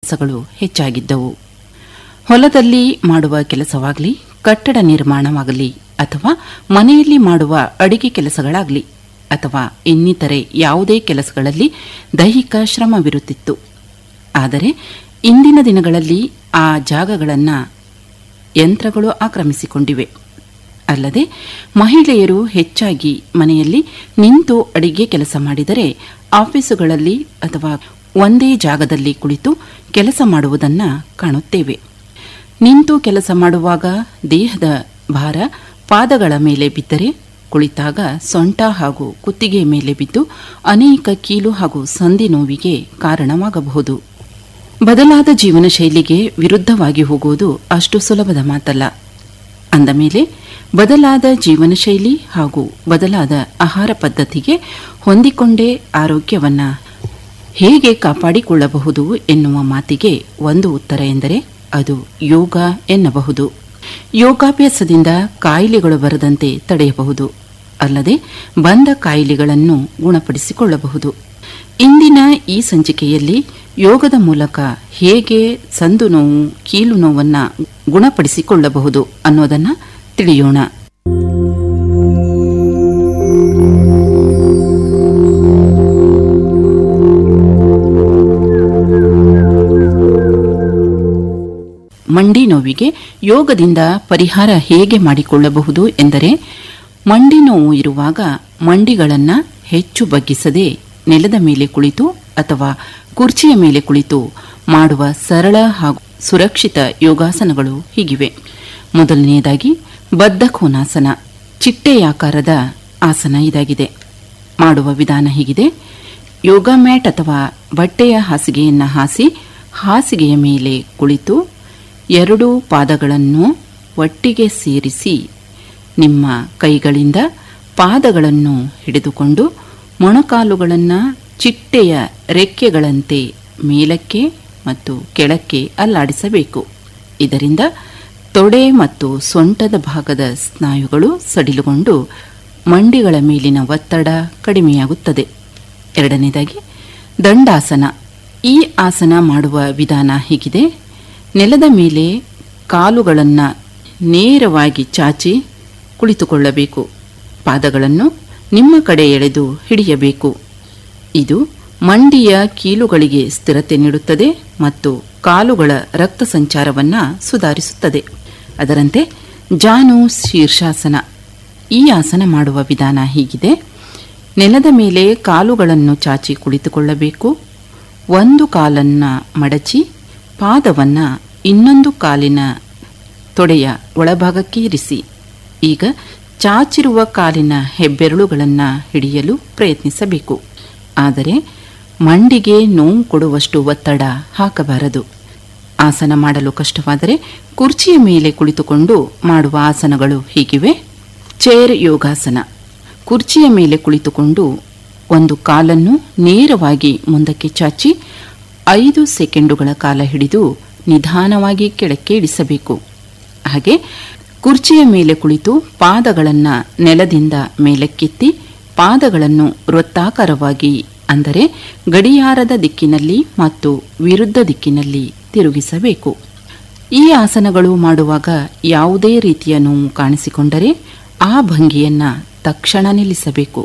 ಕೆಲಸಗಳು ಹೆಚ್ಚಾಗಿದ್ದವು ಹೊಲದಲ್ಲಿ ಮಾಡುವ ಕೆಲಸವಾಗಲಿ ಕಟ್ಟಡ ನಿರ್ಮಾಣವಾಗಲಿ ಅಥವಾ ಮನೆಯಲ್ಲಿ ಮಾಡುವ ಅಡಿಗೆ ಕೆಲಸಗಳಾಗಲಿ ಅಥವಾ ಇನ್ನಿತರೆ ಯಾವುದೇ ಕೆಲಸಗಳಲ್ಲಿ ದೈಹಿಕ ಶ್ರಮವಿರುತ್ತಿತ್ತು ಆದರೆ ಇಂದಿನ ದಿನಗಳಲ್ಲಿ ಆ ಜಾಗಗಳನ್ನು ಯಂತ್ರಗಳು ಆಕ್ರಮಿಸಿಕೊಂಡಿವೆ ಅಲ್ಲದೆ ಮಹಿಳೆಯರು ಹೆಚ್ಚಾಗಿ ಮನೆಯಲ್ಲಿ ನಿಂತು ಅಡಿಗೆ ಕೆಲಸ ಮಾಡಿದರೆ ಆಫೀಸುಗಳಲ್ಲಿ ಅಥವಾ ಒಂದೇ ಜಾಗದಲ್ಲಿ ಕುಳಿತು ಕೆಲಸ ಮಾಡುವುದನ್ನು ಕಾಣುತ್ತೇವೆ ನಿಂತು ಕೆಲಸ ಮಾಡುವಾಗ ದೇಹದ ಭಾರ ಪಾದಗಳ ಮೇಲೆ ಬಿದ್ದರೆ ಕುಳಿತಾಗ ಸೊಂಟ ಹಾಗೂ ಕುತ್ತಿಗೆ ಮೇಲೆ ಬಿದ್ದು ಅನೇಕ ಕೀಲು ಹಾಗೂ ಸಂಧಿ ನೋವಿಗೆ ಕಾರಣವಾಗಬಹುದು ಬದಲಾದ ಜೀವನ ಶೈಲಿಗೆ ವಿರುದ್ಧವಾಗಿ ಹೋಗುವುದು ಅಷ್ಟು ಸುಲಭದ ಮಾತಲ್ಲ ಅಂದ ಮೇಲೆ ಬದಲಾದ ಜೀವನ ಶೈಲಿ ಹಾಗೂ ಬದಲಾದ ಆಹಾರ ಪದ್ಧತಿಗೆ ಹೊಂದಿಕೊಂಡೇ ಆರೋಗ್ಯವನ್ನ ಹೇಗೆ ಕಾಪಾಡಿಕೊಳ್ಳಬಹುದು ಎನ್ನುವ ಮಾತಿಗೆ ಒಂದು ಉತ್ತರ ಎಂದರೆ ಅದು ಯೋಗ ಎನ್ನಬಹುದು ಯೋಗಾಭ್ಯಾಸದಿಂದ ಕಾಯಿಲೆಗಳು ಬರದಂತೆ ತಡೆಯಬಹುದು ಅಲ್ಲದೆ ಬಂದ ಕಾಯಿಲೆಗಳನ್ನು ಗುಣಪಡಿಸಿಕೊಳ್ಳಬಹುದು ಇಂದಿನ ಈ ಸಂಚಿಕೆಯಲ್ಲಿ ಯೋಗದ ಮೂಲಕ ಹೇಗೆ ಸಂದು ನೋವು ಕೀಲು ನೋವನ್ನು ಗುಣಪಡಿಸಿಕೊಳ್ಳಬಹುದು ಅನ್ನೋದನ್ನ ತಿಳಿಯೋಣ ಮಂಡಿ ನೋವಿಗೆ ಯೋಗದಿಂದ ಪರಿಹಾರ ಹೇಗೆ ಮಾಡಿಕೊಳ್ಳಬಹುದು ಎಂದರೆ ಮಂಡಿ ನೋವು ಇರುವಾಗ ಮಂಡಿಗಳನ್ನು ಹೆಚ್ಚು ಬಗ್ಗಿಸದೆ ನೆಲದ ಮೇಲೆ ಕುಳಿತು ಅಥವಾ ಕುರ್ಚಿಯ ಮೇಲೆ ಕುಳಿತು ಮಾಡುವ ಸರಳ ಹಾಗೂ ಸುರಕ್ಷಿತ ಯೋಗಾಸನಗಳು ಹೀಗಿವೆ ಮೊದಲನೆಯದಾಗಿ ಬದ್ಧ ಕೋನಾಸನ ಚಿಟ್ಟೆಯಾಕಾರದ ಆಸನ ಇದಾಗಿದೆ ಮಾಡುವ ವಿಧಾನ ಹೀಗಿದೆ ಯೋಗ ಮ್ಯಾಟ್ ಅಥವಾ ಬಟ್ಟೆಯ ಹಾಸಿಗೆಯನ್ನು ಹಾಸಿ ಹಾಸಿಗೆಯ ಮೇಲೆ ಕುಳಿತು ಎರಡೂ ಪಾದಗಳನ್ನು ಒಟ್ಟಿಗೆ ಸೇರಿಸಿ ನಿಮ್ಮ ಕೈಗಳಿಂದ ಪಾದಗಳನ್ನು ಹಿಡಿದುಕೊಂಡು ಮೊಣಕಾಲುಗಳನ್ನು ಚಿಟ್ಟೆಯ ರೆಕ್ಕೆಗಳಂತೆ ಮೇಲಕ್ಕೆ ಮತ್ತು ಕೆಳಕ್ಕೆ ಅಲ್ಲಾಡಿಸಬೇಕು ಇದರಿಂದ ತೊಡೆ ಮತ್ತು ಸೊಂಟದ ಭಾಗದ ಸ್ನಾಯುಗಳು ಸಡಿಲುಗೊಂಡು ಮಂಡಿಗಳ ಮೇಲಿನ ಒತ್ತಡ ಕಡಿಮೆಯಾಗುತ್ತದೆ ಎರಡನೇದಾಗಿ ದಂಡಾಸನ ಈ ಆಸನ ಮಾಡುವ ವಿಧಾನ ಹೀಗಿದೆ ನೆಲದ ಮೇಲೆ ಕಾಲುಗಳನ್ನು ನೇರವಾಗಿ ಚಾಚಿ ಕುಳಿತುಕೊಳ್ಳಬೇಕು ಪಾದಗಳನ್ನು ನಿಮ್ಮ ಕಡೆ ಎಳೆದು ಹಿಡಿಯಬೇಕು ಇದು ಮಂಡಿಯ ಕೀಲುಗಳಿಗೆ ಸ್ಥಿರತೆ ನೀಡುತ್ತದೆ ಮತ್ತು ಕಾಲುಗಳ ರಕ್ತ ಸಂಚಾರವನ್ನು ಸುಧಾರಿಸುತ್ತದೆ ಅದರಂತೆ ಜಾನು ಶೀರ್ಷಾಸನ ಈ ಆಸನ ಮಾಡುವ ವಿಧಾನ ಹೀಗಿದೆ ನೆಲದ ಮೇಲೆ ಕಾಲುಗಳನ್ನು ಚಾಚಿ ಕುಳಿತುಕೊಳ್ಳಬೇಕು ಒಂದು ಕಾಲನ್ನು ಮಡಚಿ ಪಾದವನ್ನು ಇನ್ನೊಂದು ಕಾಲಿನ ತೊಡೆಯ ಒಳಭಾಗಕ್ಕೆ ಇರಿಸಿ ಈಗ ಚಾಚಿರುವ ಕಾಲಿನ ಹೆಬ್ಬೆರಳುಗಳನ್ನು ಹಿಡಿಯಲು ಪ್ರಯತ್ನಿಸಬೇಕು ಆದರೆ ಮಂಡಿಗೆ ನೋವು ಕೊಡುವಷ್ಟು ಒತ್ತಡ ಹಾಕಬಾರದು ಆಸನ ಮಾಡಲು ಕಷ್ಟವಾದರೆ ಕುರ್ಚಿಯ ಮೇಲೆ ಕುಳಿತುಕೊಂಡು ಮಾಡುವ ಆಸನಗಳು ಹೀಗಿವೆ ಚೇರ್ ಯೋಗಾಸನ ಕುರ್ಚಿಯ ಮೇಲೆ ಕುಳಿತುಕೊಂಡು ಒಂದು ಕಾಲನ್ನು ನೇರವಾಗಿ ಮುಂದಕ್ಕೆ ಚಾಚಿ ಐದು ಸೆಕೆಂಡುಗಳ ಕಾಲ ಹಿಡಿದು ನಿಧಾನವಾಗಿ ಕೆಳಕ್ಕೆ ಇಳಿಸಬೇಕು ಹಾಗೆ ಕುರ್ಚಿಯ ಮೇಲೆ ಕುಳಿತು ಪಾದಗಳನ್ನು ನೆಲದಿಂದ ಮೇಲಕ್ಕೆತ್ತಿ ಪಾದಗಳನ್ನು ವೃತ್ತಾಕಾರವಾಗಿ ಅಂದರೆ ಗಡಿಯಾರದ ದಿಕ್ಕಿನಲ್ಲಿ ಮತ್ತು ವಿರುದ್ಧ ದಿಕ್ಕಿನಲ್ಲಿ ತಿರುಗಿಸಬೇಕು ಈ ಆಸನಗಳು ಮಾಡುವಾಗ ಯಾವುದೇ ರೀತಿಯ ನೋವು ಕಾಣಿಸಿಕೊಂಡರೆ ಆ ಭಂಗಿಯನ್ನ ತಕ್ಷಣ ನಿಲ್ಲಿಸಬೇಕು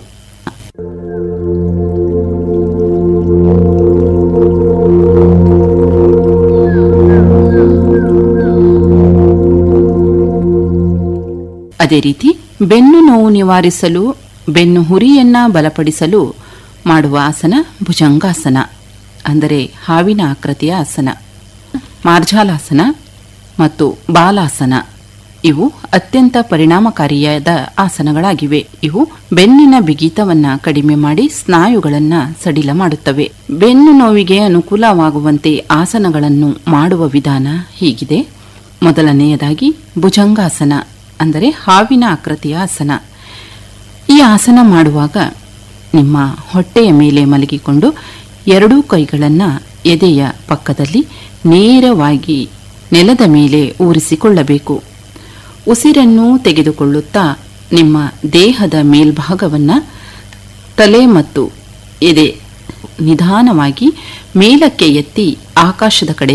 ಅದೇ ರೀತಿ ಬೆನ್ನು ನೋವು ನಿವಾರಿಸಲು ಬೆನ್ನು ಹುರಿಯನ್ನ ಬಲಪಡಿಸಲು ಮಾಡುವ ಆಸನ ಭುಜಂಗಾಸನ ಅಂದರೆ ಹಾವಿನ ಆಕೃತಿಯ ಆಸನ ಮಾರ್ಜಾಲಾಸನ ಮತ್ತು ಬಾಲಾಸನ ಇವು ಅತ್ಯಂತ ಪರಿಣಾಮಕಾರಿಯಾದ ಆಸನಗಳಾಗಿವೆ ಇವು ಬೆನ್ನಿನ ಬಿಗಿತವನ್ನ ಕಡಿಮೆ ಮಾಡಿ ಸ್ನಾಯುಗಳನ್ನ ಸಡಿಲ ಮಾಡುತ್ತವೆ ಬೆನ್ನು ನೋವಿಗೆ ಅನುಕೂಲವಾಗುವಂತೆ ಆಸನಗಳನ್ನು ಮಾಡುವ ವಿಧಾನ ಹೀಗಿದೆ ಮೊದಲನೆಯದಾಗಿ ಭುಜಂಗಾಸನ ಅಂದರೆ ಹಾವಿನ ಆಕೃತಿಯ ಆಸನ ಈ ಆಸನ ಮಾಡುವಾಗ ನಿಮ್ಮ ಹೊಟ್ಟೆಯ ಮೇಲೆ ಮಲಗಿಕೊಂಡು ಎರಡೂ ಕೈಗಳನ್ನು ಎದೆಯ ಪಕ್ಕದಲ್ಲಿ ನೇರವಾಗಿ ನೆಲದ ಮೇಲೆ ಊರಿಸಿಕೊಳ್ಳಬೇಕು ಉಸಿರನ್ನು ತೆಗೆದುಕೊಳ್ಳುತ್ತಾ ನಿಮ್ಮ ದೇಹದ ಮೇಲ್ಭಾಗವನ್ನು ತಲೆ ಮತ್ತು ಎದೆ ನಿಧಾನವಾಗಿ ಮೇಲಕ್ಕೆ ಎತ್ತಿ ಆಕಾಶದ ಕಡೆ